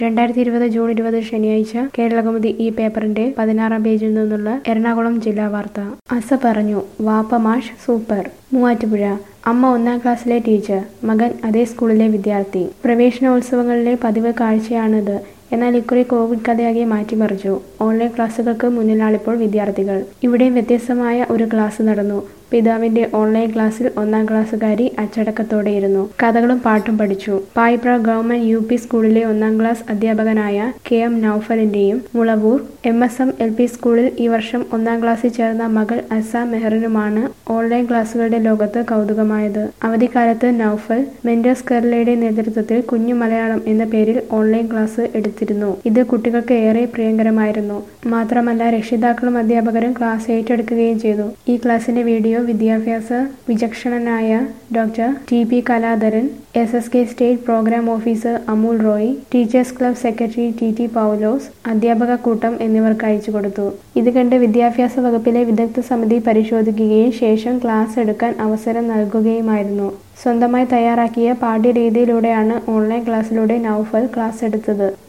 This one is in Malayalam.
രണ്ടായിരത്തി ഇരുപത് ജൂൺ ഇരുപത് ശനിയാഴ്ച കേരളകൗമുദി ഈ പേപ്പറിന്റെ പതിനാറാം പേജിൽ നിന്നുള്ള എറണാകുളം ജില്ലാ വാർത്ത അസ പറഞ്ഞു വാപ്പ മാഷ് സൂപ്പർ മൂവാറ്റുപുഴ അമ്മ ഒന്നാം ക്ലാസ്സിലെ ടീച്ചർ മകൻ അതേ സ്കൂളിലെ വിദ്യാർത്ഥി പ്രവേശനോത്സവങ്ങളിലെ പതിവ് കാഴ്ചയാണിത് എന്നാൽ ഇക്കുറി കോവിഡ് കഥയാകെ മാറ്റിമറിച്ചു ഓൺലൈൻ ക്ലാസ്സുകൾക്ക് മുന്നിലാണിപ്പോൾ വിദ്യാർത്ഥികൾ ഇവിടെ വ്യത്യസ്തമായ ഒരു ക്ലാസ് നടന്നു പിതാവിന്റെ ഓൺലൈൻ ക്ലാസ്സിൽ ഒന്നാം ക്ലാസ്സുകാരി അച്ചടക്കത്തോടെയിരുന്നു കഥകളും പാട്ടും പഠിച്ചു പായിപ്ര ഗവൺമെന്റ് യു പി സ്കൂളിലെ ഒന്നാം ക്ലാസ് അധ്യാപകനായ കെ എം നൌഫലിന്റെയും Mulavoor M S M L P സ്കൂളിൽ ഈ വർഷം ഒന്നാം ക്ലാസ്സിൽ ചേർന്ന മകൾ അസാം മെഹറിനുമാണ് ഓൺലൈൻ ക്ലാസ്സുകളുടെ ലോകത്ത് കൗതുകമായത് അവധിക്കാലത്ത് നൌഫൽ മെന്റേഴ്സ് കേരളയുടെ നേതൃത്വത്തിൽ കുഞ്ഞു മലയാളം എന്ന പേരിൽ ഓൺലൈൻ ക്ലാസ് എടുത്തിരുന്നു ഇത് കുട്ടികൾക്ക് ഏറെ പ്രിയങ്കരമായിരുന്നു മാത്രമല്ല രക്ഷിതാക്കളും അധ്യാപകരും ക്ലാസ് ഏറ്റെടുക്കുകയും ചെയ്തു ഈ ക്ലാസിന്റെ വീഡിയോ വിദ്യാഭ്യാസ വിചക്ഷണനായ doctor T P Kaladharan S S K state programme officer Amul Roy teachers club secretary T T Paulose അധ്യാപക കൂട്ടം എന്നിവർക്ക് അയച്ചു കൊടുത്തു ഇത് കണ്ട് വിദ്യാഭ്യാസ വകുപ്പിലെ വിദഗ്ധ സമിതി പരിശോധിക്കുകയും ശേഷം ക്ലാസ് എടുക്കാൻ അവസരം നൽകുകയുമായിരുന്നു സ്വന്തമായി തയ്യാറാക്കിയ പാഠ്യരീതിയിലൂടെയാണ് ഓൺലൈൻ ക്ലാസ്സിലൂടെ നൌഫൽ ക്ലാസ് എടുത്തത്